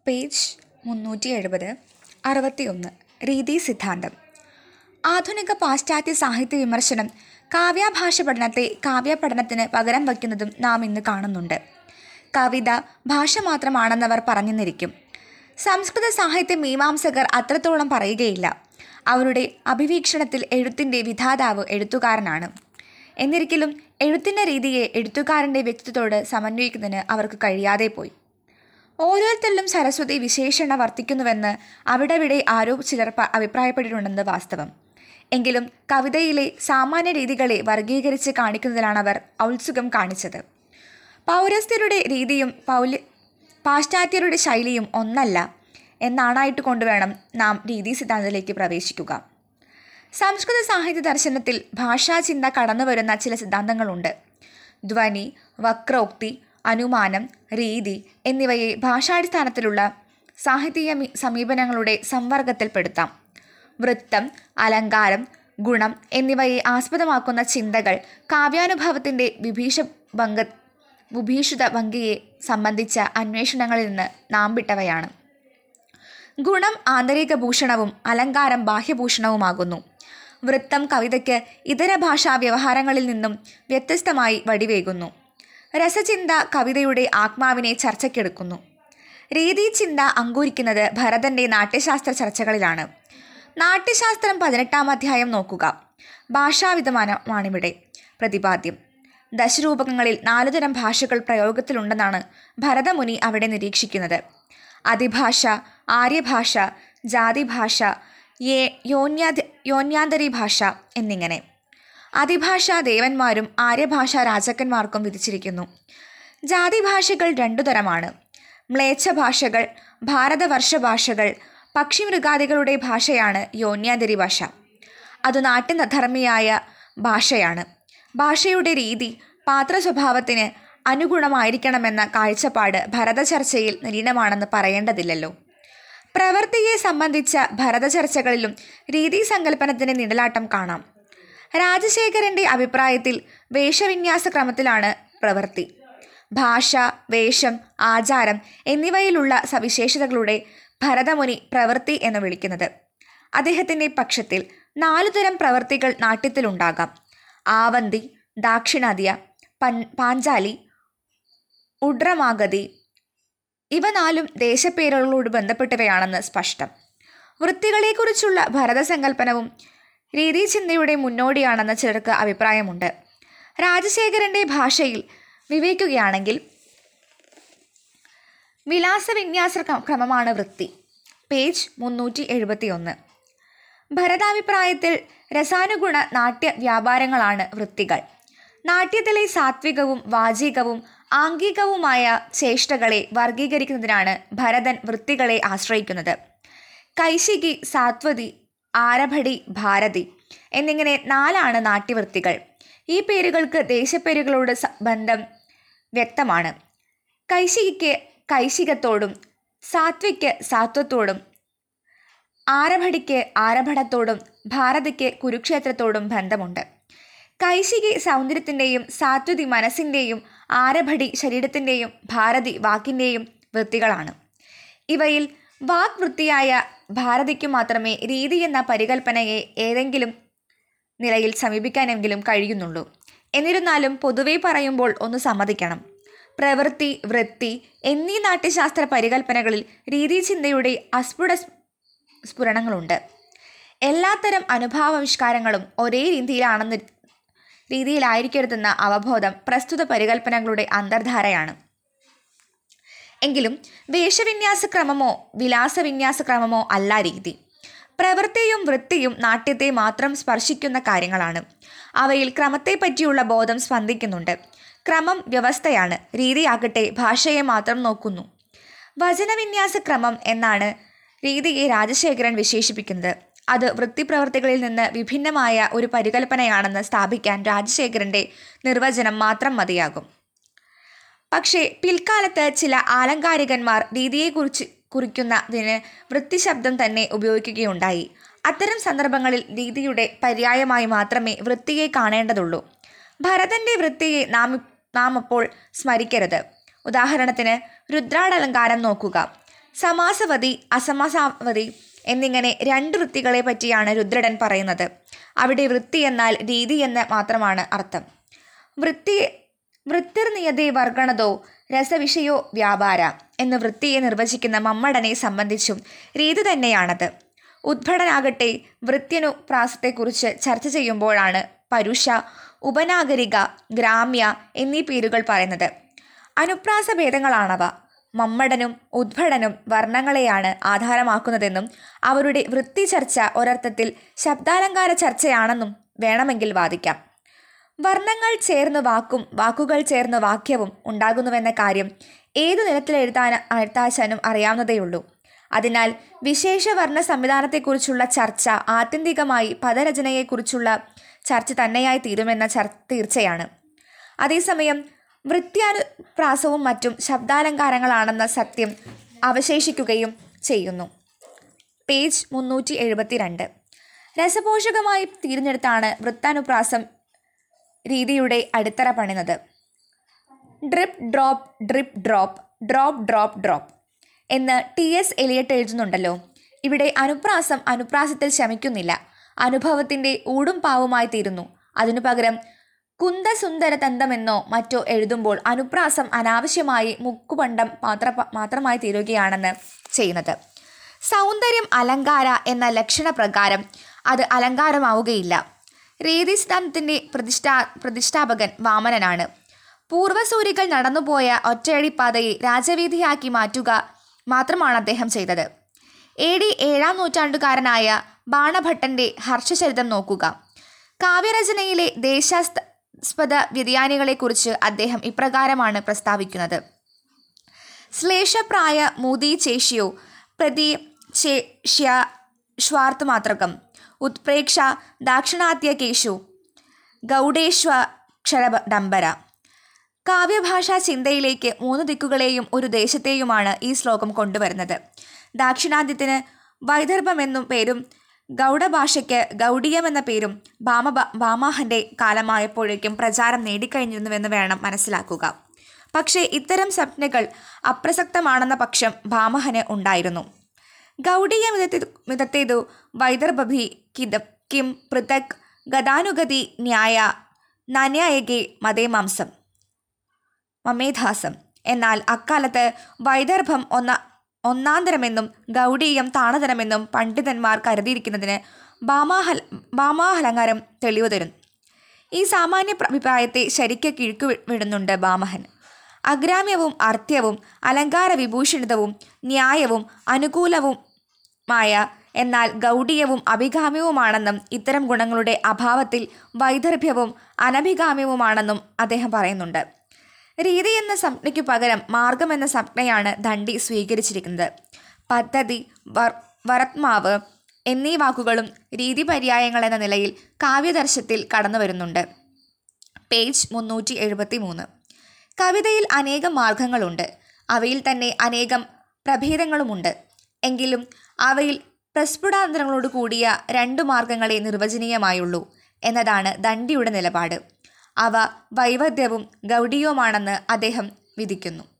page മുന്നൂറ്റി എഴുപത് അറുപത്തിയൊന്ന് രീതി സിദ്ധാന്തം ആധുനിക പാശ്ചാത്യ സാഹിത്യ വിമർശനം കാവ്യാഭാഷ പഠനത്തെ കാവ്യപഠനത്തിന് പകരം വയ്ക്കുന്നതും നാം ഇന്ന് കാണുന്നുണ്ട് കവിത ഭാഷ മാത്രമാണെന്നവർ പറഞ്ഞെന്നിരിക്കും സംസ്കൃത സാഹിത്യ മീമാംസകർ അത്രത്തോളം പറയുകയില്ല അവരുടെ അഭിവീക്ഷണത്തിൽ എഴുത്തിൻ്റെ വിധാതാവ് എഴുത്തുകാരനാണ് എന്നിരിക്കലും എഴുത്തിൻ്റെ രീതിയെ എഴുത്തുകാരൻ്റെ വ്യക്തിത്വത്തോട് സമന്വയിക്കുന്നതിന് അവർക്ക് കഴിയാതെ പോയി ഓരോരുത്തരിലും സരസ്വതി വിശേഷണ വർത്തിക്കുന്നുവെന്ന് അവിടെവിടെ ആരോ ചിലർ പ- അഭിപ്രായപ്പെട്ടിട്ടുണ്ടെന്ന് വാസ്തവം എങ്കിലും കവിതയിലെ സാമാന്യ രീതികളെ വർഗീകരിച്ച് കാണിക്കുന്നതിലാണ് അവർ ഔത്സുകം കാണിച്ചത് പൗരസ്ത്യരുടെ രീതിയും പൗല പാശ്ചാത്യരുടെ ശൈലിയും ഒന്നല്ല എന്നാണായിട്ട് കൊണ്ടുവേണം നാം രീതി സിദ്ധാന്തത്തിലേക്ക് പ്രവേശിക്കുക സംസ്കൃത സാഹിത്യ ദർശനത്തിൽ ഭാഷാചിന്ത കടന്നുവരുന്ന ചില സിദ്ധാന്തങ്ങളുണ്ട് ധ്വനി വക്രോക്തി അനുമാനം രീതി എന്നിവയെ ഭാഷാടിസ്ഥാനത്തിലുള്ള സാഹിത്യ മി- സമീപനങ്ങളുടെ സംവർഗത്തിൽപ്പെടുത്താം വൃത്തം അലങ്കാരം ഗുണം എന്നിവയെ ആസ്പദമാക്കുന്ന ചിന്തകൾ കാവ്യാനുഭവത്തിൻ്റെ വിഭീഷ ഭംഗ വിഭീഷിത ഭംഗിയെ സംബന്ധിച്ച അന്വേഷണങ്ങളിൽ നിന്ന് നാം വിട്ടവയാണ് ഗുണം ആന്തരിക ഭൂഷണവും അലങ്കാരം ബാഹ്യഭൂഷണവുമാകുന്നു വൃത്തം കവിതയ്ക്ക് ഇതര ഭാഷാ വ്യവഹാരങ്ങളിൽ നിന്നും വ്യത്യസ്തമായി വടിവേകുന്നു രസചിന്ത കവിതയുടെ ആത്മാവിനെ ചർച്ചയ്ക്കെടുക്കുന്നു രീതിചിന്ത അങ്കുരിക്കുന്നത് ഭരതന്റെ നാട്യശാസ്ത്ര ചർച്ചകളിലാണ് നാട്യശാസ്ത്രം പതിനെട്ടാം അധ്യായം നോക്കുക ഭാഷാവിധമാനമാണിവിടെ പ്രതിപാദ്യം ദശരൂപകങ്ങളിൽ നാലുതരം ഭാഷകൾ പ്രയോഗത്തിലുണ്ടെന്നാണ് ഭരതമുനി അവിടെ നിരീക്ഷിക്കുന്നത് അതിഭാഷ ആര്യഭാഷ ജാതിഭാഷ യേ യോന്യാതി യോന്യാന്തരി ഭാഷ എന്നിങ്ങനെ അതിഭാഷ ദേവന്മാരും ആര്യഭാഷ രാജാക്കന്മാർക്കും വിധിച്ചിരിക്കുന്നു ജാതിഭാഷകൾ രണ്ടു തരമാണ് മ്ലേച്ഛ ഭാഷകൾ ഭാരതവർഷ ഭാഷകൾ പക്ഷിമൃഗാദികളുടെ ഭാഷയാണ് യോന്യാന്തരി ഭാഷ അത് നാട്യധർമ്മിയായ ഭാഷയാണ് ഭാഷയുടെ രീതി പാത്ര സ്വഭാവത്തിന് അനുഗുണമായിരിക്കണമെന്ന കാഴ്ചപ്പാട് ഭരതചർച്ചയിൽ നിരീനമാണെന്ന് പറയേണ്ടതില്ലല്ലോ പ്രവൃത്തിയെ സംബന്ധിച്ച ഭരതചർച്ചകളിലും രീതിസങ്കല്പനത്തിന് നിഴലാട്ടം കാണാം രാജശേഖരന്റെ അഭിപ്രായത്തിൽ വേഷവിന്യാസ ക്രമത്തിലാണ് പ്രവൃത്തി ഭാഷ വേഷം ആചാരം എന്നിവയിലുള്ള സവിശേഷതകളുടെ ഭരതമുനി പ്രവൃത്തി എന്ന് വിളിക്കുന്നത് അദ്ദേഹത്തിൻ്റെ പക്ഷത്തിൽ നാലുതരം പ്രവൃത്തികൾ നാട്യത്തിലുണ്ടാകാം ആവന്തി ദാക്ഷിണാദ്യ പൻ പാഞ്ചാലി ഉഡ്രമാഗതി ഇവ നാലും ദേശപ്പേരുകളോട് ബന്ധപ്പെട്ടവയാണെന്ന് സ്പഷ്ടം വൃത്തികളെക്കുറിച്ചുള്ള ഭരതസങ്കല്പനവും രീതിചിന്തയുടെ മുന്നോടിയാണെന്ന് ചിലർക്ക് അഭിപ്രായമുണ്ട് രാജശേഖരന്റെ ഭാഷയിൽ വിവേക്കുകയാണെങ്കിൽ വിലാസവിന്യാസ ക്ര- ക്രമമാണ് വൃത്തി പേജ് മുന്നൂറ്റി എഴുപത്തി ഒന്ന് ഭരതാഭിപ്രായത്തിൽ രസാനുഗുണ നാട്യ വ്യാപാരങ്ങളാണ് വൃത്തികൾ നാട്യത്തിലെ സാത്വികവും വാചികവും ആംഗികവുമായ ചേഷ്ടകളെ വർഗീകരിക്കുന്നതിനാണ് ഭരതൻ വൃത്തികളെ ആശ്രയിക്കുന്നത് കൈശികി സാത്വതി ആരഭടി ഭാരതി എന്നിങ്ങനെ നാലാണ് നാട്യവൃത്തികൾ ഈ പേരുകൾക്ക് ദേശപ്പേരുകളോട് സ- ബന്ധം വ്യക്തമാണ് കൈശികിക്ക് കൈശികത്തോടും സാത്വിക്ക് സാത്വത്തോടും ആരഭടിക്ക് ആരഭടത്തോടും ഭാരതിക്ക് കുരുക്ഷേത്രത്തോടും ബന്ധമുണ്ട് കൈശികി സൗന്ദര്യത്തിൻ്റെയും സാത്വതി മനസ്സിൻ്റെയും ആരഭടി ശരീരത്തിൻ്റെയും ഭാരതി വാക്കിൻ്റെയും വൃത്തികളാണ് ഇവയിൽ വാക് വൃത്തിയായ ഭാരതിക്കു മാത്രമേ രീതി എന്ന പരികൽപ്പനയെ ഏതെങ്കിലും നിലയിൽ സമീപിക്കാനെങ്കിലും കഴിയുന്നുള്ളൂ എന്നിരുന്നാലും പൊതുവെ പറയുമ്പോൾ ഒന്ന് സമ്മതിക്കണം പ്രവൃത്തി വൃത്തി എന്നീ നാട്യശാസ്ത്ര പരികൽപ്പനകളിൽ രീതിചിന്തയുടെ അസ്ഫുട സ്- സ്ഫുരണങ്ങളുണ്ട് എല്ലാത്തരം അനുഭാവാവിഷ്കാരങ്ങളും ഒരേ രീതിയിലാണെന്ന് രീതിയിലായിരിക്കരുതെന്ന അവബോധം പ്രസ്തുത പരികൽപ്പനകളുടെ അന്തർധാരയാണ് എങ്കിലും വേഷവിന്യാസ ക്രമമോ വിലാസവിന്യാസ ക്രമമോ അല്ല രീതി പ്രവൃത്തിയും വൃത്തിയും നാട്യത്തെ മാത്രം സ്പർശിക്കുന്ന കാര്യങ്ങളാണ് അവയിൽ ക്രമത്തെ പറ്റിയുള്ള ബോധം സ്പന്ദിക്കുന്നുണ്ട് ക്രമം വ്യവസ്ഥയാണ് രീതിയാകട്ടെ ഭാഷയെ മാത്രം നോക്കുന്നു വചനവിന്യാസ ക്രമം എന്നാണ് രീതിയെ രാജശേഖരൻ വിശേഷിപ്പിക്കുന്നത് അത് വൃത്തിപ്രവർത്തികളിൽ നിന്ന് വിഭിന്നമായ ഒരു പരികൽപ്പനയാണെന്ന് സ്ഥാപിക്കാൻ രാജശേഖരന്റെ നിർവചനം മാത്രം മതിയാകും പക്ഷേ പിൽക്കാലത്ത് ചില ആലങ്കാരികന്മാർ രീതിയെക്കുറിച്ച് കുറിക്കുന്നതിന് വൃത്തിശബ്ദം തന്നെ ഉപയോഗിക്കുകയുണ്ടായി അത്തരം സന്ദർഭങ്ങളിൽ രീതിയുടെ പര്യായമായി മാത്രമേ വൃത്തിയെ കാണേണ്ടതുള്ളൂ ഭരതന്റെ വൃത്തിയെ നാം നാം അപ്പോൾ സ്മരിക്കരുത് ഉദാഹരണത്തിന് രുദ്രാടലങ്കാരം നോക്കുക സമാസവതി അസമാസാവതി എന്നിങ്ങനെ രണ്ട് വൃത്തികളെ പറ്റിയാണ് രുദ്രടൻ പറയുന്നത് അവിടെ വൃത്തി എന്നാൽ രീതി എന്ന് മാത്രമാണ് അർത്ഥം വൃത്തി വൃത്തിർനിയതേ വർഗണതോ രസവിഷയോ വ്യാപാര എന്ന് വൃത്തിയെ നിർവചിക്കുന്ന മമ്മടനെ സംബന്ധിച്ചും രീതി തന്നെയാണത് ഉദ്ഭടനാകട്ടെ വൃത്യനുപ്രാസത്തെക്കുറിച്ച് ചർച്ച ചെയ്യുമ്പോഴാണ് പരുഷ ഉപനാഗരിക ഗ്രാമ്യ എന്നീ പേരുകൾ പറയുന്നത് അനുപ്രാസ ഭേദങ്ങളാണവ മമ്മടനും ഉദ്ഭടനും വർണ്ണങ്ങളെയാണ് ആധാരമാക്കുന്നതെന്നും അവരുടെ വൃത്തി ചർച്ച ഒരർത്ഥത്തിൽ ശബ്ദാലങ്കാര ചർച്ചയാണെന്നും വേണമെങ്കിൽ വാദിക്കാം വർണ്ണങ്ങൾ ചേർന്ന് വാക്കും വാക്കുകൾ ചേർന്ന് വാക്യവും ഉണ്ടാകുന്നുവെന്ന കാര്യം ഏതു നിലത്തിൽ എഴുതാൻ എഴുത്താശാനും അറിയാവുന്നതേയുള്ളൂ അതിനാൽ വിശേഷ വർണ്ണ സംവിധാനത്തെക്കുറിച്ചുള്ള ചർച്ച ആത്യന്തികമായി പദരചനയെക്കുറിച്ചുള്ള ചർച്ച തന്നെയായി തീരുമെന്ന ചർ തീർച്ചയാണ് അതേസമയം വൃത്യാനുപ്രാസവും മറ്റും ശബ്ദാലങ്കാരങ്ങളാണെന്ന സത്യം അവശേഷിക്കുകയും ചെയ്യുന്നു പേജ് മുന്നൂറ്റി എഴുപത്തിരണ്ട് രസപോഷകമായി തിരഞ്ഞെടുത്താണ് വൃത്താനുപ്രാസം രീതിയുടെ അടിത്തറ പണിത് drip drop drip drop drop drop drop എന്ന് ടി എസ് എലിയട്ട് എഴുതുന്നുണ്ടല്ലോ ഇവിടെ അനുപ്രാസം അനുപ്രാസത്തിൽ ശമിക്കുന്നില്ല അനുഭവത്തിൻ്റെ ഊടും പാവുമായി തീരുന്നു അതിനു പകരം കുന്തസുന്ദര തന്തമെന്നോ മറ്റോ എഴുതുമ്പോൾ അനുപ്രാസം അനാവശ്യമായി മുക്കുപണ്ടം മാത്ര മാത്രമായി തീരുകയാണെന്ന് ചെയ്യുന്നത് സൗന്ദര്യം അലങ്കാര എന്ന ലക്ഷണപ്രകാരം അത് അലങ്കാരമാവുകയില്ല രീതിസ്ഥാനത്തിൻ്റെ പ്രതിഷ്ഠാ പ്രതിഷ്ഠാപകൻ വാമനനാണ് പൂർവസൂരികൾ നടന്നുപോയ ഒറ്റയടിപ്പാതയെ രാജവീതിയാക്കി മാറ്റുക മാത്രമാണ് അദ്ദേഹം ചെയ്തത് എ ഡി ഏഴാം നൂറ്റാണ്ടുകാരനായ ബാണഭട്ടന്റെ ഹർഷചരിതം നോക്കുക കാവ്യരചനയിലെ ദേശാസ്പദ വ്യതിയാനികളെക്കുറിച്ച് അദ്ദേഹം ഇപ്രകാരമാണ് പ്രസ്താവിക്കുന്നത് ശ്ലേഷപ്രായ മുദീചേഷ്യോ പ്രതി ചേഷ്യ ശ്വാർത്ഥമാത്രകം ഉത്പ്രേക്ഷ ദാക്ഷിണാത്യകേഷു ഗൗഡേശ്വക്ഷരഡംബര കാവ്യഭാഷാ ചിന്തയിലേക്ക് മൂന്ന് ദിക്കുകളെയും ഒരു ദേശത്തെയുമാണ് ഈ ശ്ലോകം കൊണ്ടുവരുന്നത് ദാക്ഷിണാത്യത്തിന് വൈദർഭമെന്നും പേരും ഗൗഡഭാഷയ്ക്ക് ഗൗഡീയം എന്ന പേരും ഭാമ ഭാമാഹന്റെ കാലമായപ്പോഴേക്കും പ്രചാരം നേടിക്കഴിഞ്ഞിരുന്നുവെന്ന് വേണം മനസ്സിലാക്കുക പക്ഷേ ഇത്തരം സംജ്ഞകൾ അപ്രസക്തമാണെന്ന പക്ഷം ഭാമഹന് ഉണ്ടായിരുന്നു ഗൗഡീയ മിതത്തെ മിതത്തേതു വൈദർഭി കിദം കിം പൃഥക് ഗതാനുഗതി ന്യായ നന്യായകെ മതേമാംസം മമേധാസം എന്നാൽ അക്കാലത്ത് വൈദർഭം ഒന്ന ഒന്നാന്തരമെന്നും ഗൗഡീയം താണതരമെന്നും പണ്ഡിതന്മാർ കരുതിയിരിക്കുന്നതിന് ഭാമാഹൽ ഭാമാഹലങ്കാരം തെളിവ് തരുന്നു ഈ സാമാന്യ അഭിപ്രായത്തെ ശരിക്ക് കിഴക്കു വിടുന്നുണ്ട് ഭാമഹൻ അഗ്രാമ്യവും അർത്ഥ്യവും അലങ്കാര വിഭൂഷണിതവും ന്യായവും അനുകൂലവുമായ എന്നാൽ ഗൗഡീയവും അഭികാമ്യവുമാണെന്നും ഇത്തരം ഗുണങ്ങളുടെ അഭാവത്തിൽ വൈദർഭ്യവും അനഭികാമ്യവുമാണെന്നും അദ്ദേഹം പറയുന്നുണ്ട് രീതി എന്ന സംജ്ഞയ്ക്കു പകരം മാർഗം എന്ന സംജ്ഞയാണ് ദണ്ഡി സ്വീകരിച്ചിരിക്കുന്നത് പദ്ധതി വർ വരത്മാവ് എന്നീ വാക്കുകളും രീതി പര്യായങ്ങൾ എന്ന നിലയിൽ കാവ്യദർശത്തിൽ കടന്നു വരുന്നുണ്ട് പേജ് മുന്നൂറ്റി എഴുപത്തി മൂന്ന് കവിതയിൽ അനേകം മാർഗങ്ങളുണ്ട് അവയിൽ തന്നെ അനേകം പ്രഭേദങ്ങളുമുണ്ട് എങ്കിലും അവയിൽ പ്രസ്ഫുടാന്തരങ്ങളോട് കൂടിയ രണ്ടു മാർഗങ്ങളെ നിർവചനീയമായുള്ളൂ എന്നതാണ് ദണ്ഡിയുടെ നിലപാട് അവ വൈവിധ്യവും ഗൗഡീയവുമാണെന്ന് അദ്ദേഹം വിധിക്കുന്നു